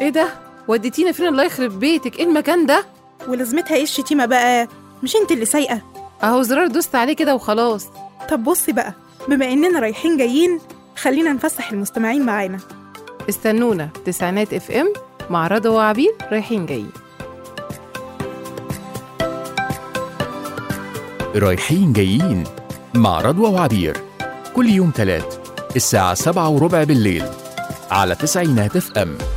ايه ده وديتينا فين الله يخرب بيتك ايه المكان ده ولازمتها ايه الشتيمة بقى مش انت اللي سايقة اهو زرار دوست عليه كده وخلاص طب بصي بقى بما اننا رايحين جايين خلينا نفسح المستمعين معانا استنونا تسعينات اف ام مع رضا وعبير رايحين جايين رايحين جايين مع رضوى وعبير كل يوم تلات الساعة سبعة وربع بالليل على تسعينات اف ام